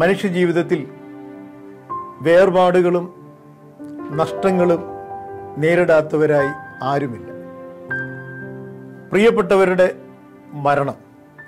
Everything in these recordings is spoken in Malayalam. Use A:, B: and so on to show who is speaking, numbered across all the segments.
A: മനുഷ്യജീവിതത്തിൽ വേർപാടുകളും നഷ്ടങ്ങളും നേരിടാത്തവരായി ആരുമില്ല പ്രിയപ്പെട്ടവരുടെ മരണം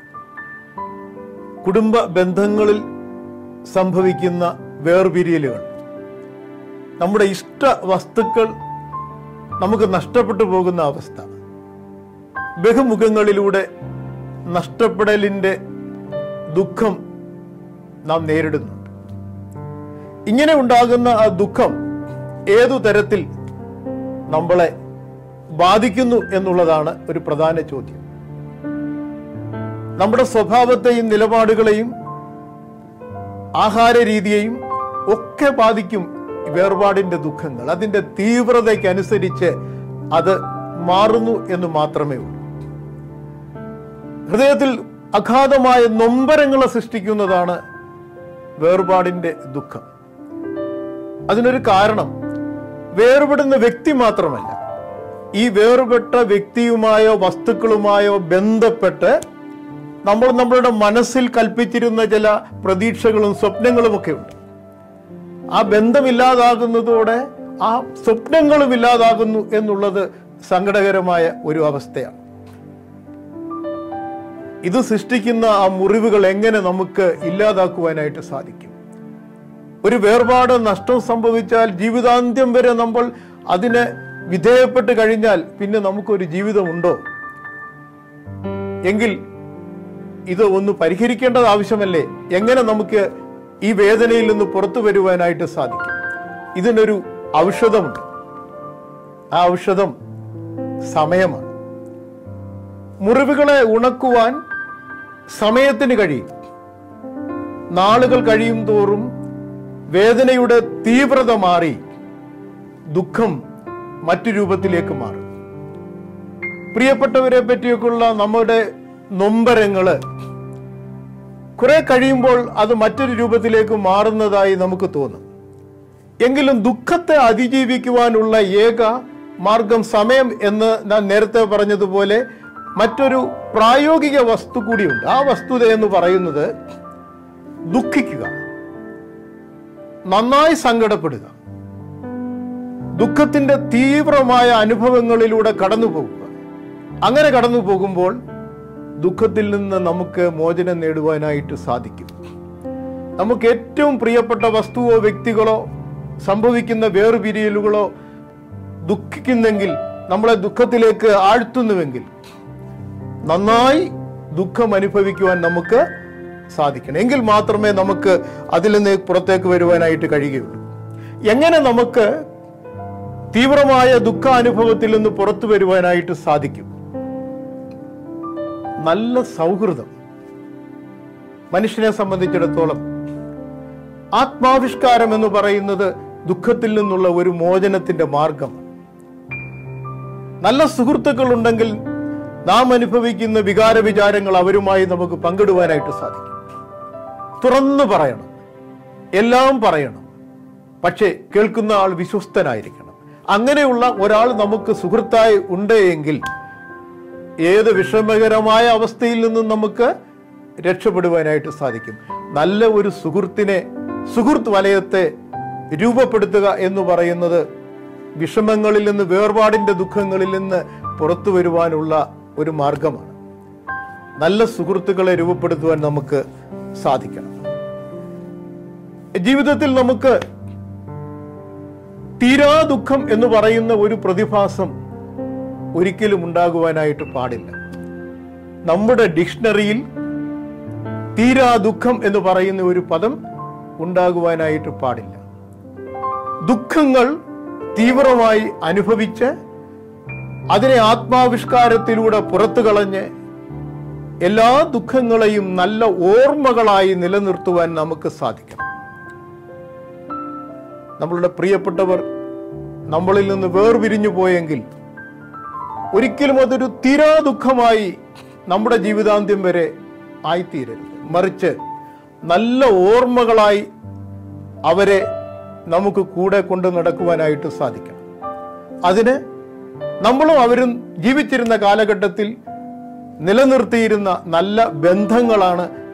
A: കുടുംബ ബന്ധങ്ങളിൽ സംഭവിക്കുന്ന വേർപിരിയലുകൾ നമ്മുടെ ഇഷ്ട വസ്തുക്കൾ നമുക്ക് നഷ്ടപ്പെട്ടു പോകുന്ന അവസ്ഥ ബഹുമുഖങ്ങളിലൂടെ നഷ്ടപ്പെടലിൻ്റെ ദുഃഖം നാം നേരിടുന്നുണ്ട് ഇങ്ങനെ ഉണ്ടാകുന്ന ആ ദുഃഖം ഏതു തരത്തിൽ നമ്മളെ ബാധിക്കുന്നു എന്നുള്ളതാണ് ഒരു പ്രധാന ചോദ്യം നമ്മുടെ സ്വഭാവത്തെയും നിലപാടുകളെയും ആഹാര രീതിയെയും ഒക്കെ ബാധിക്കും ഈ വേർപാടിന്റെ ദുഃഖങ്ങൾ അതിന്റെ തീവ്രതയ്ക്കനുസരിച്ച് അത് മാറുന്നു എന്ന് മാത്രമേ ഉള്ളൂ ഹൃദയത്തിൽ അഗാധമായ നൊമ്പരങ്ങളെ സൃഷ്ടിക്കുന്നതാണ് വേർപാടിന്റെ ദുഃഖം അതിനൊരു കാരണം വേർപെടുന്ന വ്യക്തി മാത്രമല്ല ഈ വേർപെട്ട വ്യക്തിയുമായോ വസ്തുക്കളുമായോ ബന്ധപ്പെട്ട് നമ്മൾ നമ്മളുടെ മനസ്സിൽ കൽപ്പിച്ചിരുന്ന ചില പ്രതീക്ഷകളും സ്വപ്നങ്ങളും ഒക്കെ ഉണ്ട് ആ ബന്ധമില്ലാതാകുന്നതോടെ ആ സ്വപ്നങ്ങളും ഇല്ലാതാകുന്നു എന്നുള്ളത് സങ്കടകരമായ ഒരു അവസ്ഥയാണ് ഇത് സൃഷ്ടിക്കുന്ന ആ മുറിവുകൾ എങ്ങനെ നമുക്ക് ഇല്ലാതാക്കുവാനായിട്ട് സാധിക്കും ഒരു വേർപാട് നഷ്ടം സംഭവിച്ചാൽ ജീവിതാന്ത്യം വരെ നമ്മൾ അതിന് വിധേയപ്പെട്ട് കഴിഞ്ഞാൽ പിന്നെ നമുക്കൊരു ജീവിതമുണ്ടോ എങ്കിൽ ഇത് ഒന്ന് പരിഹരിക്കേണ്ടത് ആവശ്യമല്ലേ എങ്ങനെ നമുക്ക് ഈ വേദനയിൽ നിന്ന് പുറത്തു വരുവാനായിട്ട് സാധിക്കും ഇതിനൊരു ഔഷധമുണ്ട് ആ ഔഷധം സമയമാണ് മുറിവുകളെ ഉണക്കുവാൻ സമയത്തിന് കഴിയും നാളുകൾ കഴിയും തോറും വേദനയുടെ തീവ്രത മാറി ദുഃഖം മറ്റു രൂപത്തിലേക്ക് മാറും പ്രിയപ്പെട്ടവരെ പറ്റിയൊക്കെയുള്ള നമ്മുടെ നൊമ്പരങ്ങള് കുറെ കഴിയുമ്പോൾ അത് മറ്റൊരു രൂപത്തിലേക്ക് മാറുന്നതായി നമുക്ക് തോന്നും എങ്കിലും ദുഃഖത്തെ അതിജീവിക്കുവാനുള്ള ഏക മാർഗം സമയം എന്ന് ഞാൻ നേരത്തെ പറഞ്ഞതുപോലെ മറ്റൊരു പ്രായോഗിക വസ്തു കൂടിയുണ്ട് ആ വസ്തുത എന്ന് പറയുന്നത് ദുഃഖിക്കുക നന്നായി സങ്കടപ്പെടുക ദുഃഖത്തിന്റെ തീവ്രമായ അനുഭവങ്ങളിലൂടെ കടന്നു പോകുക അങ്ങനെ കടന്നു പോകുമ്പോൾ ദുഃഖത്തിൽ നിന്ന് നമുക്ക് മോചനം നേടുവാനായിട്ട് സാധിക്കും നമുക്ക് ഏറ്റവും പ്രിയപ്പെട്ട വസ്തുവോ വ്യക്തികളോ സംഭവിക്കുന്ന വേർപിരിയലുകളോ ദുഃഖിക്കുന്നെങ്കിൽ നമ്മളെ ദുഃഖത്തിലേക്ക് ആഴ്ത്തുന്നുവെങ്കിൽ നന്നായി ദുഃഖം അനുഭവിക്കുവാൻ നമുക്ക് സാധിക്കണം എങ്കിൽ മാത്രമേ നമുക്ക് അതിൽ നിന്ന് പുറത്തേക്ക് വരുവാനായിട്ട് കഴിയുകയുള്ളൂ എങ്ങനെ നമുക്ക് തീവ്രമായ ദുഃഖാനുഭവത്തിൽ നിന്ന് പുറത്തു വരുവാനായിട്ട് സാധിക്കും നല്ല സൗഹൃദം മനുഷ്യനെ സംബന്ധിച്ചിടത്തോളം ആത്മാവിഷ്കാരം എന്ന് പറയുന്നത് ദുഃഖത്തിൽ നിന്നുള്ള ഒരു മോചനത്തിന്റെ മാർഗം നല്ല സുഹൃത്തുക്കൾ ഉണ്ടെങ്കിൽ നാം അനുഭവിക്കുന്ന വികാര വിചാരങ്ങൾ അവരുമായി നമുക്ക് പങ്കിടുവാനായിട്ട് സാധിക്കും തുറന്നു പറയണം എല്ലാം പറയണം പക്ഷേ കേൾക്കുന്ന ആൾ വിശ്വസ്തനായിരിക്കണം അങ്ങനെയുള്ള ഒരാൾ നമുക്ക് സുഹൃത്തായി ഉണ്ട് എങ്കിൽ ഏത് വിഷമകരമായ അവസ്ഥയിൽ നിന്നും നമുക്ക് രക്ഷപ്പെടുവാനായിട്ട് സാധിക്കും നല്ല ഒരു സുഹൃത്തിനെ സുഹൃത്ത് വലയത്തെ രൂപപ്പെടുത്തുക എന്ന് പറയുന്നത് വിഷമങ്ങളിൽ നിന്ന് വേർപാടിന്റെ ദുഃഖങ്ങളിൽ നിന്ന് പുറത്തു വരുവാനുള്ള ഒരു മാർഗമാണ് നല്ല സുഹൃത്തുക്കളെ രൂപപ്പെടുത്തുവാൻ നമുക്ക് സാധിക്കണം ജീവിതത്തിൽ നമുക്ക് തീരാ ദുഃഖം എന്ന് പറയുന്ന ഒരു പ്രതിഭാസം ഒരിക്കലും ഉണ്ടാകുവാനായിട്ട് പാടില്ല നമ്മുടെ ഡിക്ഷണറിയിൽ തീരാ ദുഃഖം എന്ന് പറയുന്ന ഒരു പദം ഉണ്ടാകുവാനായിട്ട് പാടില്ല ദുഃഖങ്ങൾ തീവ്രമായി അനുഭവിച്ച് അതിനെ ആത്മാവിഷ്കാരത്തിലൂടെ പുറത്തു കളഞ്ഞ് എല്ലാ ദുഃഖങ്ങളെയും നല്ല ഓർമ്മകളായി നിലനിർത്തുവാൻ നമുക്ക് സാധിക്കണം നമ്മളുടെ പ്രിയപ്പെട്ടവർ നമ്മളിൽ നിന്ന് വേർപിരിഞ്ഞു പോയെങ്കിൽ ഒരിക്കലും അതൊരു തീരാ ദുഃഖമായി നമ്മുടെ ജീവിതാന്ത്യം വരെ ആയിത്തീരരുത് മറിച്ച് നല്ല ഓർമ്മകളായി അവരെ നമുക്ക് കൂടെ കൊണ്ട് നടക്കുവാനായിട്ട് സാധിക്കണം അതിന് നമ്മളും അവരും ജീവിച്ചിരുന്ന കാലഘട്ടത്തിൽ നിലനിർത്തിയിരുന്ന നല്ല ബന്ധങ്ങളാണ്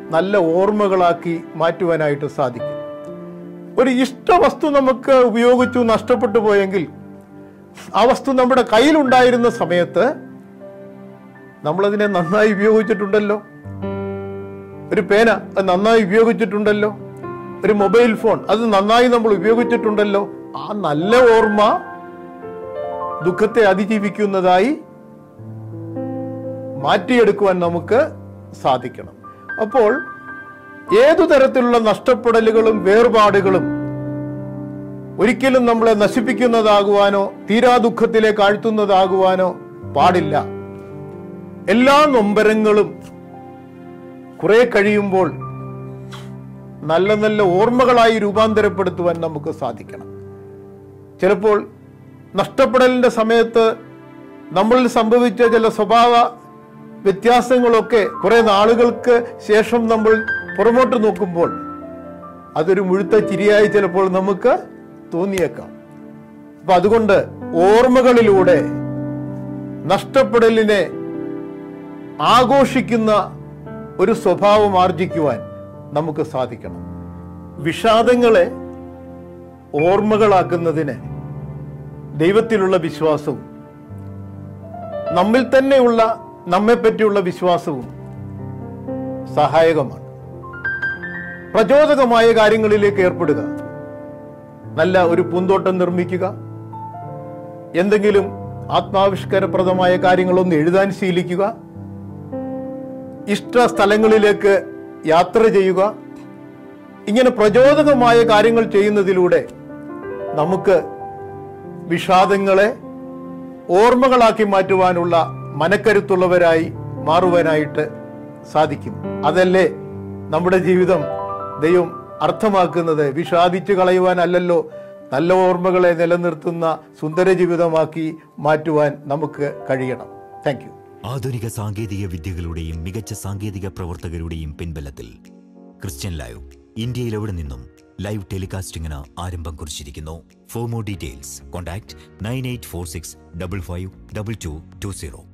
A: നല്ല ഓർമ്മകളാക്കി മാറ്റുവാനായിട്ട് സാധിക്കും ഒരു ഇഷ്ടവസ്തു നമുക്ക് ഉപയോഗിച്ചു നഷ്ടപ്പെട്ടു പോയെങ്കിൽ ആ വസ്തു നമ്മുടെ കയ്യിലുണ്ടായിരുന്ന സമയത്ത് നമ്മളതിനെ നന്നായി ഉപയോഗിച്ചിട്ടുണ്ടല്ലോ ഒരു പേന അത് നന്നായി ഉപയോഗിച്ചിട്ടുണ്ടല്ലോ ഒരു മൊബൈൽ ഫോൺ അത് നന്നായി നമ്മൾ ഉപയോഗിച്ചിട്ടുണ്ടല്ലോ ആ നല്ല ഓർമ്മ ദുഃഖത്തെ അതിജീവിക്കുന്നതായി മാറ്റിയെടുക്കുവാൻ നമുക്ക് സാധിക്കണം അപ്പോൾ ഏതു തരത്തിലുള്ള നഷ്ടപ്പെടലുകളും വേർപാടുകളും ഒരിക്കലും നമ്മളെ നശിപ്പിക്കുന്നതാകുവാനോ തീരാ ദുഃഖത്തിലേക്ക് ആഴ്ത്തുന്നതാകുവാനോ പാടില്ല എല്ലാ നൊമ്പരങ്ങളും കുറെ കഴിയുമ്പോൾ നല്ല നല്ല ഓർമ്മകളായി രൂപാന്തരപ്പെടുത്തുവാൻ നമുക്ക് സാധിക്കണം ചിലപ്പോൾ നഷ്ടപ്പെടലിന്റെ സമയത്ത് നമ്മളിൽ സംഭവിച്ച ചില സ്വഭാവ വ്യത്യാസങ്ങളൊക്കെ കുറെ നാളുകൾക്ക് ശേഷം നമ്മൾ പുറമോട്ട് നോക്കുമ്പോൾ അതൊരു മുഴുത്ത ചിരിയായി ചിലപ്പോൾ നമുക്ക് തോന്നിയേക്കാം അപ്പൊ അതുകൊണ്ട് ഓർമ്മകളിലൂടെ നഷ്ടപ്പെടലിനെ ആഘോഷിക്കുന്ന ഒരു സ്വഭാവം ആർജിക്കുവാൻ നമുക്ക് സാധിക്കണം വിഷാദങ്ങളെ ഓർമ്മകളാക്കുന്നതിന് ദൈവത്തിലുള്ള വിശ്വാസവും നമ്മിൽ തന്നെയുള്ള നമ്മെ പറ്റിയുള്ള വിശ്വാസവും സഹായകമാണ് പ്രചോദകമായ കാര്യങ്ങളിലേക്ക് ഏർപ്പെടുക നല്ല ഒരു പൂന്തോട്ടം നിർമ്മിക്കുക എന്തെങ്കിലും ആത്മാവിഷ്കാരപ്രദമായ കാര്യങ്ങളൊന്ന് എഴുതാൻ ശീലിക്കുക ഇഷ്ട സ്ഥലങ്ങളിലേക്ക് യാത്ര ചെയ്യുക ഇങ്ങനെ പ്രചോദകമായ കാര്യങ്ങൾ ചെയ്യുന്നതിലൂടെ നമുക്ക് വിഷാദങ്ങളെ ഓർമ്മകളാക്കി മാറ്റുവാനുള്ള മനക്കരുത്തുള്ളവരായി മാറുവാനായിട്ട് സാധിക്കും അതല്ലേ നമ്മുടെ ജീവിതം ദൈവം അർത്ഥമാക്കുന്നത് വിഷാദിച്ചു കളയുവാനല്ലല്ലോ നല്ല ഓർമ്മകളെ നിലനിർത്തുന്ന സുന്ദര ജീവിതമാക്കി മാറ്റുവാൻ നമുക്ക് കഴിയണം താങ്ക് യു
B: ആധുനിക സാങ്കേതിക വിദ്യകളുടെയും മികച്ച സാങ്കേതിക പ്രവർത്തകരുടെയും പിൻബലത്തിൽ ക്രിസ്ത്യൻ ലൈവ് ഇന്ത്യയിൽ എവിടെ നിന്നും ലൈവ് ടെലികാസ്റ്റിംഗിന് ആരംഭം കുറിച്ചിരിക്കുന്നു for more details contact nine eight four six double five double two two zero